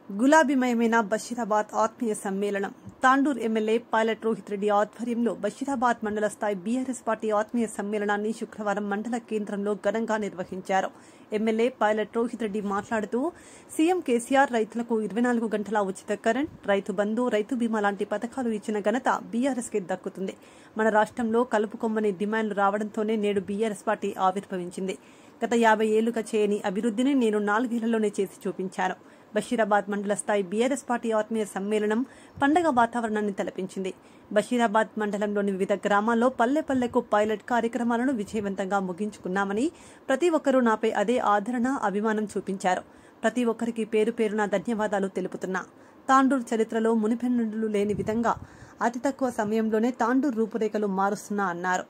గులాబీమయమైన బషీరాబాద్ ఆత్మీయ సమ్మేళనం Tandur MLA pilot Rohith Reddy ఆధ్వర్యంలో బషీరాబాద్ మండల స్థాయి బీఆర్ఎస్ పార్టీ ఆత్మీయ సమ్మేళనాన్ని శుక్రవారం మండల కేంద్రంలో ఘనంగా నిర్వహించారు ఎమ్మెల్యే పైలట్ రోహిత్ రెడ్డి మాట్లాడుతూ సీఎం కేసీఆర్ రైతులకు ఇరవై నాలుగు గంటల ఉచిత కరెంట్ రైతు బంధు రైతు బీమా లాంటి పథకాలు ఇచ్చిన ఘనత బీఆర్ఎస్ కి దక్కుతుంది మన రాష్ట్రంలో కలుపుకొమ్మని డిమాండ్లు రావడంతోనే నేడు బీఆర్ఎస్ పార్టీ ఆవిర్భవించింది గత యాభై ఏళ్లుగా చేయని అభివృద్ధిని నేను నాలుగేళ్లలోనే చేసి చూపించాను బషీరాబాద్ మండల స్థాయి బీఆర్ఎస్ పార్టీ ఆత్మీయ సమ్మేళనం పండగ వాతావరణాన్ని తలపించింది బషీరాబాద్ మండలంలోని వివిధ గ్రామాల్లో పల్లె పల్లెకు పైలట్ కార్యక్రమాలను విజయవంతంగా ముగించుకున్నామని ప్రతి ఒక్కరూ నాపై అదే ఆదరణ అభిమానం చూపించారు ప్రతి ఒక్కరికి పేరు పేరున ధన్యవాదాలు తెలుపుతున్నా తాండూర్ చరిత్రలో మునిపెన్నులు లేని విధంగా అతి తక్కువ సమయంలోనే తాండూర్ రూపురేఖలు మారుస్తున్నా అన్నారు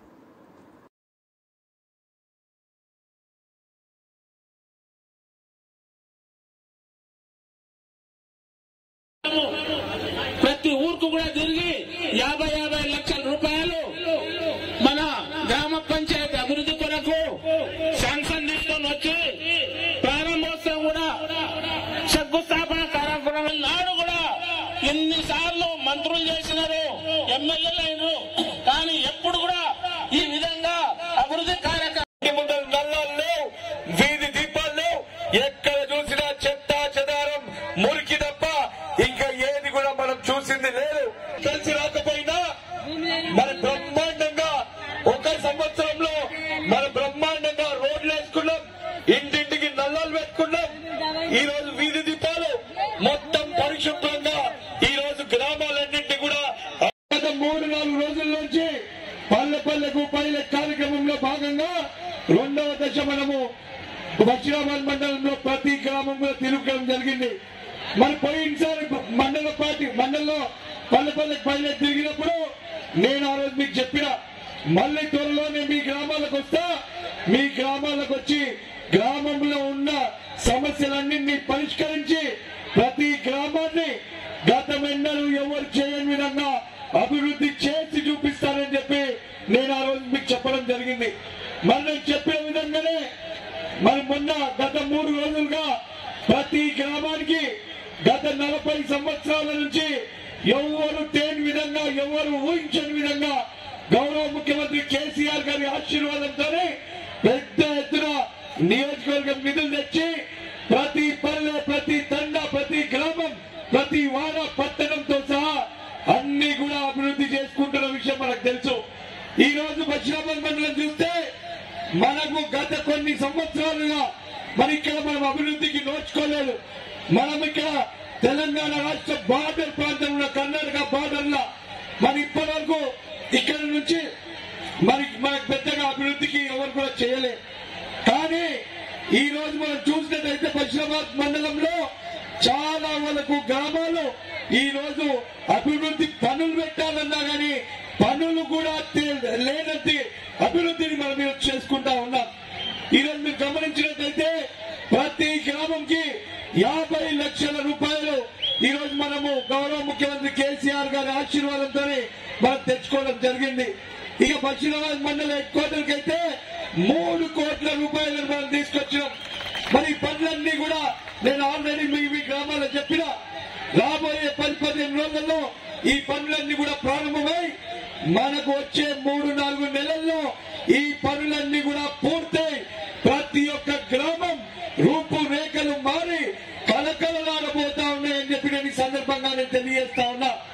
ప్రతి ఊరుకు కూడా తిరిగి యాభై యాభై లక్షల రూపాయలు మన గ్రామ పంచాయతీ అభివృద్ధి కొరకు శాంక్షన్ తీసుకొని వచ్చి ప్రారంభోత్సవం కూడా శంకుస్థాపన కార్యక్రమం నాడు కూడా ఎన్నిసార్లు మంత్రులు చేసినారు ఎమ్మెల్యేలు అయినారు కానీ ఎప్పుడు కూడా ఈ విధంగా అభివృద్ధి కార్యక్రమం ముందర నల్లాలు లేవు వీధి దీపాలు లేవు ఎక్కడ చూసినా చెత్త చెదారం మురికి తప్ప ఇంకా ఏది కూడా మనం చూసింది లేదు కలిసి రాకపోయినా మన బ్రహ్మాండంగా ఒక సంవత్సరంలో మన బ్రహ్మాండంగా రోడ్లు వేసుకున్నాం ఇంటింటికి నల్లాలు పెట్టుకున్నాం ఈ రోజు వీధి దీపాలు మొత్తం పరిశుభ్రంగా ఈ రోజు గ్రామాలన్నింటినీ కూడా గత మూడు నాలుగు రోజుల నుంచి పల్లె పల్లెకు పైలట్ కార్యక్రమంలో భాగంగా రెండవ దశ మనము దక్షిణాబాద్ మండలంలో ప్రతి గ్రామంలో తిరుగుకోవడం జరిగింది మరి పోయినసారి మండల పార్టీ మండలంలో పల్లె పల్లెకి పైలట్ తిరిగినప్పుడు నేను ఆ రోజు మీకు చెప్పిన మళ్ళీ త్వరలోనే మీ గ్రామాలకు వస్తా మీ గ్రామాలకు వచ్చి గ్రామంలో ఉన్న సమస్యలన్నింటినీ పరిష్కరించి ప్రతి గ్రామాన్ని గతమెన్నడూ ఎవరు చేయని విధంగా అభివృద్ధి చేసి చూపిస్తానని చెప్పి నేను ఆ రోజు మీకు చెప్పడం జరిగింది మరి నేను చెప్పిన విధంగానే మరి మొన్న గత మూడు రోజులుగా ప్రతి గ్రామానికి గత నలభై సంవత్సరాల నుంచి ఎవరు తేని విధంగా ఎవరు ఊహించని విధంగా గౌరవ ముఖ్యమంత్రి కేసీఆర్ గారి ఆశీర్వాదంతోనే పెద్ద ఎత్తున నియోజకవర్గం నిధులు తెచ్చి ప్రతి పల్లె ప్రతి తండ ప్రతి గ్రామం ప్రతి వాడ పట్టణంతో సహా అన్ని కూడా అభివృద్ధి చేసుకుంటున్న విషయం మనకు తెలుసు ఈ రోజు బషీరాబాద్ మండలం చూస్తే మనకు గత కొన్ని సంవత్సరాలుగా మరి ఇక్కడ మనం అభివృద్ధికి నోచుకోలేదు మనం ఇక్కడ తెలంగాణ రాష్ట్ర బార్డర్ ప్రాంతంలో కర్ణాటక బార్డర్ లో మరి ఇప్పటి వరకు ఇక్కడ నుంచి మరి మనకు పెద్దగా అభివృద్ధికి ఎవరు కూడా చేయలే కానీ ఈ రోజు మనం చూసినట్టయితే బషీరాబాద్ మండలంలో చాలా వరకు గ్రామాలు ఈ రోజు అభివృద్ధి పనులు పెట్టాలన్నా గానీ పనులు కూడా తే- లేనంటి అభివృద్ధిని మనం ఈరోజు చేసుకుంటా ఉన్నాం ఈ రోజు మీరు గమనించినట్లయితే ప్రతి గ్రామంకి యాభై లక్షల రూపాయలు ఈ రోజు మనము గౌరవ ముఖ్యమంత్రి కేసీఆర్ గారి ఆశీర్వాదంతోనే మనం తెచ్చుకోవడం జరిగింది ఇక బషీరాబాద్ మండల హెడ్ క్వార్టర్ అయితే మూడు కోట్ల రూపాయలను మనం తీసుకొచ్చినాం మరి ఈ పనులన్నీ కూడా నేను ఆల్రెడీ మీ మీ గ్రామాల్లో చెప్పిన రాబోయే పది పదిహేను రోజుల్లో ఈ పనులన్నీ కూడా ప్రారంభమై మనకు వచ్చే మూడు నాలుగు నెలల్లో ఈ పనులన్నీ కూడా పూర్తయి ప్రతి ఒక్క గ్రామం రూపురేఖలు మారి కలకలలాడబోతా ఉన్నాయని చెప్పి నేను ఈ సందర్భంగా నేను తెలియజేస్తా ఉన్నా